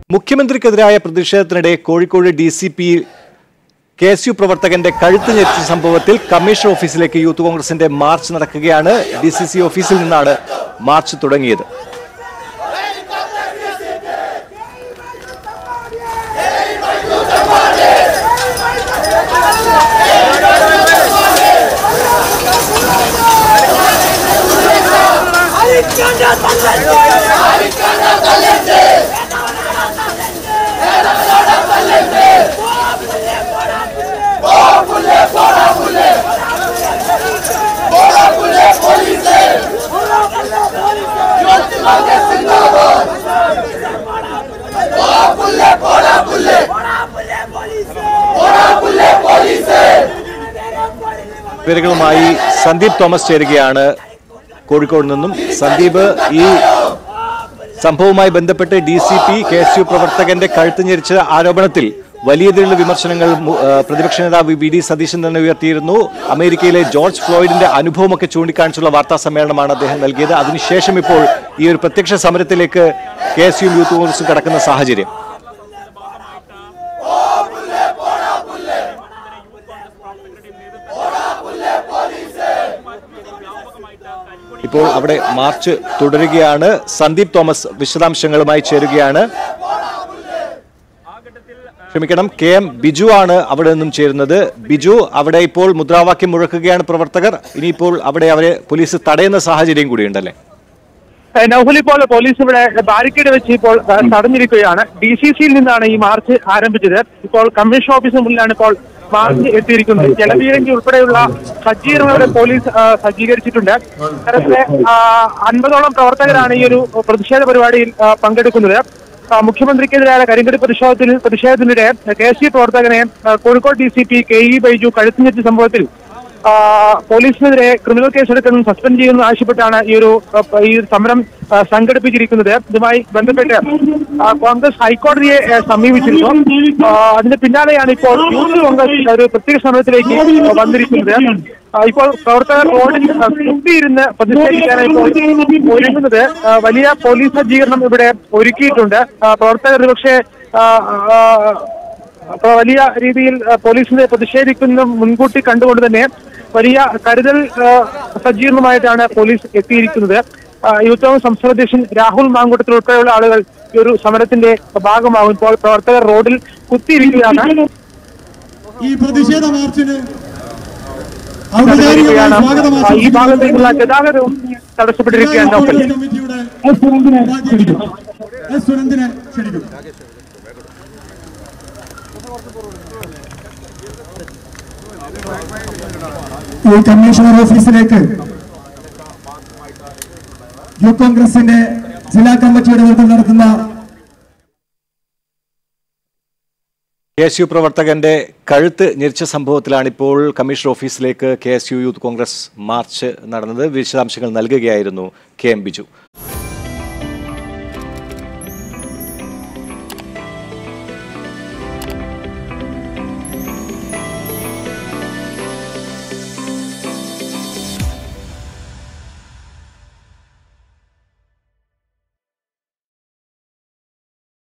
മുഖ്യമന്ത്രിക്കെതിരായ പ്രതിഷേധത്തിനിടെ Kozhikode D C P K S U പ്രവർത്തകന്റെ കഴുത്ത് ഞെരിച്ച സംഭവത്തിൽ കമ്മീഷൻ ഓഫീസിലേക്ക് യൂത്ത് കോൺഗ്രസിന്റെ മാർച്ച് നടക്കുകയാണ് ഡി സി സി ഓഫീസിൽ നിന്നാണ് മാർച്ച് തുടങ്ങിയത് വിവരങ്ങളുമായി സന്ദീപ് തോമസ് ചേരുകയാണ് കോഴിക്കോട് നിന്നും സന്ദീപ് ഈ സംഭവവുമായി ബന്ധപ്പെട്ട് D C P K S U പ്രവർത്തകന്റെ കഴുത്ത് ഞെരിച്ച ആരോപണത്തിൽ വലിയ രീതിയിലുള്ള വിമർശനങ്ങൾ മു- ആ, പ്രതിപക്ഷ നേതാവ് വി ഡി സതീശൻ തന്നെ ഉയർത്തിയിരുന്നു അമേരിക്കയിലെ ജോർജ് ഫ്ലോയിഡിന്റെ അനുഭവമൊക്കെ ചൂണ്ടിക്കാണിച്ചുള്ള വാർത്താ സമ്മേളനമാണ് അദ്ദേഹം നൽകിയത് അതിനുശേഷം ഇപ്പോൾ ഈ ഒരു പ്രത്യക്ഷ സമരത്തിലേക്ക് കെ എസ് യു യൂത്ത് കോൺഗ്രസും കടക്കുന്ന സാഹചര്യം ഇപ്പോൾ അവിടെ മാർച്ച് തുടരുകയാണ് സന്ദീപ് തോമസ് വിശദാംശങ്ങളുമായി ചേരുകയാണ് ക്ഷമിക്കണം കെ എം ബിജു ആണ് അവിടെ നിന്നും ചേരുന്നത് ബിജു അവിടെ ഇപ്പോൾ മുദ്രാവാക്യം മുഴക്കുകയാണ് പ്രവർത്തകർ ഇനിയിപ്പോൾ അവിടെ അവരെ പോലീസ് തടയുന്ന സാഹചര്യം കൂടിയുണ്ടല്ലേ ഏഹ് നൗഫൽ ഇപ്പോൾ പോലീസ് ഇവിടെ ബാരിക്കേഡ് വെച്ച് ഇപ്പോൾ ഏഹ് തടഞ്ഞിരിക്കുകയാണ് ഡി സി സിയിൽ നിന്നാണ് ഈ മാർച്ച് ആരംഭിച്ചത് ഇപ്പോൾ കമ്മീഷൻ ഓഫീസിന് മുന്നിലാണ് ഇപ്പോൾ മാർച്ച് എത്തിയിരിക്കുന്നത് ജലപീരങ്കി ഉൾപ്പെടെയുള്ള സജ്ജീകരണങ്ങളുടെ പോലീസ് ഏഹ് സജ്ജീകരിച്ചിട്ടുണ്ട് നേരത്തെ അൻപതോളം പ്രവർത്തകരാണ് ഈ ഒരു പ്രതിഷേധ പരിപാടിയിൽ ഏഹ് പങ്കെടുക്കുന്നത് ആ, മുഖ്യമന്ത്രിക്കെതിരായ കരിങ്കടി പ്രതിഷേധത്തിൽ പ്രതിഷേധത്തിനിടെ കെ എസ് സി പ്രവർത്തകനെ ഏഹ് Kozhikode D C P K E Baiju കഴുത്തുഞ്ഞെച്ച സംഭവത്തിൽ ആ, പോലീസിനെതിരെ ക്രിമിനൽ കേസെടുക്കണം സസ്പെൻഡ് ചെയ്യുമെന്ന് ആവശ്യപ്പെട്ടാണ് ഈ ഒരു ആ, ഈ ഒരു സമരം ആ, സംഘടിപ്പിച്ചിരിക്കുന്നത് ഇതുമായി ബന്ധപ്പെട്ട് ആ, കോൺഗ്രസ് ഹൈക്കോടതിയെ ആ, സമീപിച്ചിരുന്നു ആ, അതിന് പിന്നാലെയാണ് ഇപ്പോൾ യൂത്ത് കോൺഗ്രസ് ഒരു പ്രത്യേക സമരത്തിലേക്ക് വന്നിരിക്കുന്നത് ആ, ഇപ്പോൾ പ്രവർത്തകർ റോഡിൽ ആ, കുത്തിയിരുന്ന് പ്രതിഷേധിക്കാനായി ഇപ്പോൾ ഒരുങ്ങുന്നത് ആ, വലിയ പോലീസ് സജ്ജീകരണം ഇവിടെ ഒരുക്കിയിട്ടുണ്ട് ആ, പ്രവർത്തകർ ഒരുപക്ഷെ ആ, ആ, അപ്പൊ വലിയ രീതിയിൽ ആ, പോലീസിനെ പ്രതിഷേധിക്കുന്ന മുൻകൂട്ടി കണ്ടുകൊണ്ട് തന്നെ വലിയ കരുതൽ ആ, സജ്ജീകരണമായിട്ടാണ് പോലീസ് എത്തിയിരിക്കുന്നത് ആ, യൂത്ത് കോൺഗ്രസ് സംസ്ഥാന അധ്യക്ഷൻ രാഹുൽ മാങ്കൂട്ടത്തിൽ ഉൾപ്പെടെയുള്ള ആളുകൾ ഈ ഒരു സമരത്തിന്റെ ഭാഗമാകും ഇപ്പോൾ പ്രവർത്തകർ റോഡിൽ കുത്തിയിരിക്കുകയാണ് ഈ പ്രതിഷേധ മാർച്ചിന് ഔപചാരികമായ ഇരിക്കുകയാണ്. സ്വാഗതം ആ, ഈ ഭാഗത്തേക്കുള്ള ഗതാഗതവും തടസ്സപ്പെട്ടിരിക്കുകയാണ് പോലീസ് നോക്കൽ കമ്മിറ്റിയുടെ ക്ഷണിക്കും എസ് സുരന്ദിനെ ക്ഷണിക്കും ഈ കമ്മീഷണർ ഓഫീസിലേക്ക് യൂത്ത് കോൺഗ്രസിന്റെ ജില്ലാ കമ്മിറ്റിയുടെ നേതൃത്വം നടത്തുന്ന കെ എസ് യു പ്രവർത്തകന്റെ കഴുത്ത് ഞെരിച്ച സംഭവത്തിലാണ് ഇപ്പോൾ കമ്മീഷൻ ഓഫീസിലേക്ക് K S U youth Congress march നടന്നത് വിശദാംശങ്ങൾ നൽകുകയായിരുന്നു കെ എം ബിജു